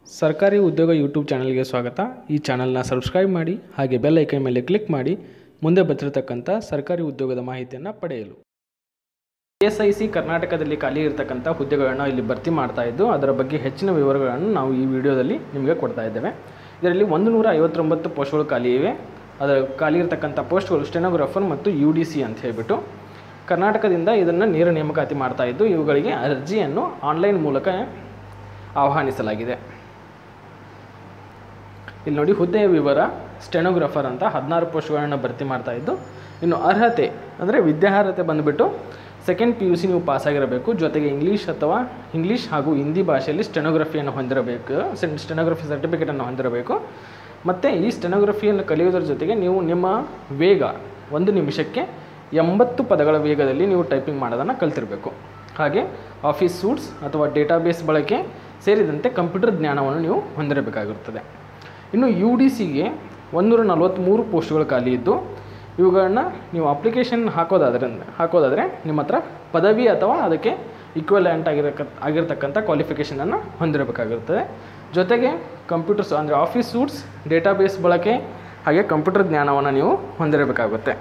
ಸರ್ಕಾರಿ ಉದ್ಯೋಗ ಯೂಟ್ಯೂಬ್ ಚಾನಲ್ಗೆ ಸ್ವಾಗತ ಈ ಚಾನಲ್ನ ಸಬ್ಸ್ಕ್ರೈಬ್ ಮಾಡಿ ಹಾಗೆ ಬೆಲ್ ಐಕನ್ ಮೇಲೆ ಕ್ಲಿಕ್ ಮಾಡಿ ಮುಂದೆ ಬರ್ತಿರತಕ್ಕಂಥ ಸರ್ಕಾರಿ ಉದ್ಯೋಗದ ಮಾಹಿತಿಯನ್ನು ಪಡೆಯಲು ಎಸ್ ಐ ಸಿ ಕರ್ನಾಟಕದಲ್ಲಿ ಖಾಲಿ ಇರತಕ್ಕಂಥ ಹುದ್ದೆಗಳನ್ನು ಇಲ್ಲಿ ಭರ್ತಿ ಮಾಡ್ತಾ ಇದ್ದು ಅದರ ಬಗ್ಗೆ ಹೆಚ್ಚಿನ ವಿವರಗಳನ್ನು ನಾವು ಈ ವಿಡಿಯೋದಲ್ಲಿ ನಿಮಗೆ ಕೊಡ್ತಾ ಇದ್ದೇವೆ ಇದರಲ್ಲಿ ಒಂದು ನೂರ ಐವತ್ತೊಂಬತ್ತು ಪೋಸ್ಟ್ಗಳು ಖಾಲಿ ಇವೆ ಅದರ ಖಾಲಿ ಇರತಕ್ಕಂಥ ಪೋಸ್ಟ್ಗಳು ಸ್ಟೆನೋಗ್ರಾಫರ್ ಮತ್ತು ಯು ಡಿ ಸಿ ಅಂತ ಹೇಳಿಬಿಟ್ಟು ಕರ್ನಾಟಕದಿಂದ ಇದನ್ನು ನೇರ ನೇಮಕಾತಿ ಮಾಡ್ತಾ ಇದ್ದು ಇವುಗಳಿಗೆ ಅರ್ಜಿಯನ್ನು ಆನ್ಲೈನ್ ಮೂಲಕ ಆಹ್ವಾನಿಸಲಾಗಿದೆ ಇಲ್ಲಿ ನೋಡಿ ಹುದ್ದೆಯ ವಿವರ ಸ್ಟೆನೋಗ್ರಾಫರ್ ಅಂತ ಹದಿನಾರು ಪೋಸ್ಟ್ಗಳನ್ನು ಭರ್ತಿ ಮಾಡ್ತಾ ಇದ್ದು ಇನ್ನು ಅರ್ಹತೆ ಅಂದರೆ ವಿದ್ಯಾರ್ಹತೆ ಬಂದುಬಿಟ್ಟು ಸೆಕೆಂಡ್ ಪಿ ಯು ಸಿ ನೀವು ಪಾಸಾಗಿರಬೇಕು ಜೊತೆಗೆ ಇಂಗ್ಲೀಷ್ ಅಥವಾ ಇಂಗ್ಲೀಷ್ ಹಾಗೂ ಹಿಂದಿ ಭಾಷೆಯಲ್ಲಿ ಸ್ಟೆನೋಗ್ರಫಿಯನ್ನು ಹೊಂದಿರಬೇಕು ಸ್ಟೆನೋಗ್ರಫಿ ಸರ್ಟಿಫಿಕೇಟನ್ನು ಹೊಂದಿರಬೇಕು ಮತ್ತು ಈ ಸ್ಟೆನೋಗ್ರಫಿಯನ್ನು ಕಲಿಯೋದ್ರ ಜೊತೆಗೆ ನೀವು ನಿಮ್ಮ ವೇಗ ಒಂದು ನಿಮಿಷಕ್ಕೆ ಎಂಬತ್ತು ಪದಗಳ ವೇಗದಲ್ಲಿ ನೀವು ಟೈಪಿಂಗ್ ಮಾಡೋದನ್ನು ಕಲ್ತಿರಬೇಕು ಹಾಗೆ ಆಫೀಸ್ ಸೂಟ್ಸ್ ಅಥವಾ ಡೇಟಾಬೇಸ್ ಬಳಕೆ ಸೇರಿದಂತೆ ಕಂಪ್ಯೂಟರ್ ಜ್ಞಾನವನ್ನು ನೀವು ಹೊಂದಿರಬೇಕಾಗಿರುತ್ತದೆ ಇನ್ನು ಯು ಡಿ ಸಿಗೆ ಒಂದೂರ ನಲವತ್ತ್ಮೂರು ಪೋಸ್ಟ್ಗಳು ಖಾಲಿ ಇದ್ದು ಇವುಗಳನ್ನ ನೀವು ಅಪ್ಲಿಕೇಶನ್ ಹಾಕೋದಾದ್ರೆ ಹಾಕೋದಾದರೆ ನಿಮ್ಮ ಹತ್ರ ಪದವಿ ಅಥವಾ ಅದಕ್ಕೆ ಈಕ್ವಲೆಂಟ್ ಆಗಿರಕ ಆಗಿರತಕ್ಕಂಥ ಕ್ವಾಲಿಫಿಕೇಷನನ್ನು ಹೊಂದಿರಬೇಕಾಗಿರ್ತದೆ ಜೊತೆಗೆ ಕಂಪ್ಯೂಟರ್ಸ್ ಅಂದರೆ ಆಫೀಸ್ ಸೂಟ್ಸ್ ಡೇಟಾಬೇಸ್ ಬಳಕೆ ಹಾಗೆ ಕಂಪ್ಯೂಟರ್ ಜ್ಞಾನವನ್ನು ನೀವು ಹೊಂದಿರಬೇಕಾಗುತ್ತೆ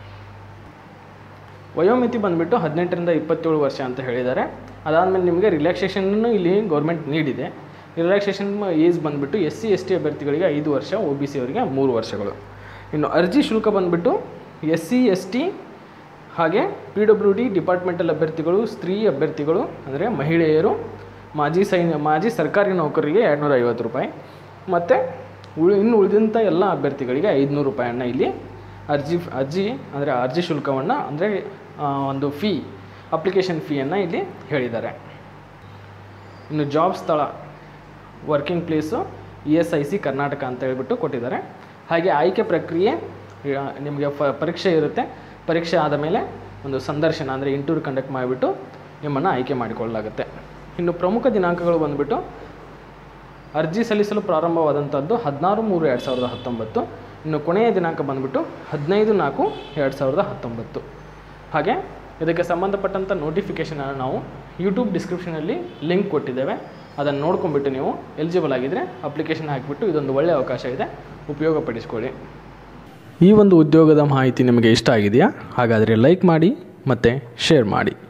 ವಯೋಮಿತಿ ಬಂದುಬಿಟ್ಟು ಹದಿನೆಂಟರಿಂದ ಇಪ್ಪತ್ತೇಳು ವರ್ಷ ಅಂತ ಹೇಳಿದ್ದಾರೆ ಅದಾದಮೇಲೆ ನಿಮಗೆ ರಿಲ್ಯಾಕ್ಸೇಷನನ್ನು ಇಲ್ಲಿ ಗೌರ್ಮೆಂಟ್ ನೀಡಿದೆ ರಿಲ್ಯಾಕ್ಸೇಷನ್ ಏಜ್ ಬಂದುಬಿಟ್ಟು ಎಸ್ ಸಿ ಎಸ್ ಟಿ ಅಭ್ಯರ್ಥಿಗಳಿಗೆ ಐದು ವರ್ಷ ಒ ಬಿ ಸಿ ಅವರಿಗೆ ಮೂರು ವರ್ಷಗಳು ಇನ್ನು ಅರ್ಜಿ ಶುಲ್ಕ ಬಂದುಬಿಟ್ಟು ಎಸ್ ಸಿ ಎಸ್ ಟಿ ಹಾಗೆ ಪಿ ಡಬ್ಲ್ಯೂ ಡಿ ಡಿಪಾರ್ಟ್ಮೆಂಟಲ್ ಅಭ್ಯರ್ಥಿಗಳು ಸ್ತ್ರೀ ಅಭ್ಯರ್ಥಿಗಳು ಅಂದರೆ ಮಹಿಳೆಯರು ಮಾಜಿ ಸೈನ್ಯ ಮಾಜಿ ಸರ್ಕಾರಿ ನೌಕರರಿಗೆ ಎರಡುನೂರ ಐವತ್ತು ರೂಪಾಯಿ ಮತ್ತು ಉಳಿ ಇನ್ನು ಉಳಿದಂಥ ಎಲ್ಲ ಅಭ್ಯರ್ಥಿಗಳಿಗೆ ಐದುನೂರು ರೂಪಾಯಿಯನ್ನು ಇಲ್ಲಿ ಅರ್ಜಿ ಅರ್ಜಿ ಅಂದರೆ ಅರ್ಜಿ ಶುಲ್ಕವನ್ನು ಅಂದರೆ ಒಂದು ಫೀ ಅಪ್ಲಿಕೇಶನ್ ಫೀಯನ್ನು ಇಲ್ಲಿ ಹೇಳಿದ್ದಾರೆ ಇನ್ನು ಜಾಬ್ ಸ್ಥಳ working place E S I C Karnataka ಅಂತ ಹೇಳ್ಬಿಟ್ಟು ಕೊಟ್ಟಿದ್ದಾರೆ ಹಾಗೆ ಆಯ್ಕೆ ಪ್ರಕ್ರಿಯೆ ಆ, ನಿಮಗೆ ಪ ಪರೀಕ್ಷೆ ಇರುತ್ತೆ ಪರೀಕ್ಷೆ ಆದ ಮೇಲೆ ಒಂದು ಸಂದರ್ಶನ ಅಂದರೆ ಇಂಟರ್ವ್ಯೂ ಕಂಡಕ್ಟ್ ಮಾಡಿಬಿಟ್ಟು ನಿಮ್ಮನ್ನು ಆಯ್ಕೆ ಮಾಡಿಕೊಳ್ಳಲಾಗುತ್ತೆ ಇನ್ನು ಪ್ರಮುಖ ದಿನಾಂಕಗಳು ಬಂದುಬಿಟ್ಟು ಅರ್ಜಿ ಸಲ್ಲಿಸಲು ಪ್ರಾರಂಭವಾದಂಥದ್ದು ಹದಿನಾರು ಮೂರು ಎರಡು ಸಾವಿರದ ಹತ್ತೊಂಬತ್ತು ಇನ್ನು ಕೊನೆಯ ದಿನಾಂಕ ಬಂದುಬಿಟ್ಟು ಹದಿನೈದು ನಾಲ್ಕು ಎರಡು ಸಾವಿರದ ಹತ್ತೊಂಬತ್ತು ಹಾಗೆ ಇದಕ್ಕೆ ಸಂಬಂಧಪಟ್ಟಂಥ ನೋಟಿಫಿಕೇಷನನ್ನು ನಾವು ಯೂಟ್ಯೂಬ್ ಡಿಸ್ಕ್ರಿಪ್ಷನಲ್ಲಿ ಲಿಂಕ್ ಕೊಟ್ಟಿದ್ದೇವೆ ಅದನ್ನು ನೋಡ್ಕೊಂಬಿಟ್ಟು ನೀವು ಎಲಿಜಿಬಲ್ ಆಗಿದ್ದರೆ ಅಪ್ಲಿಕೇಶನ್ ಹಾಕಿಬಿಟ್ಟು ಇದೊಂದು ಒಳ್ಳೆಯ ಅವಕಾಶ ಇದೆ ಉಪಯೋಗಪಡಿಸ್ಕೊಳ್ಳಿ ಈ ಒಂದು ಉದ್ಯೋಗದ ಮಾಹಿತಿ ನಿಮಗೆ ಇಷ್ಟ ಆಗಿದೆಯಾ ಹಾಗಾದರೆ ಲೈಕ್ ಮಾಡಿ ಮತ್ತು ಶೇರ್ ಮಾಡಿ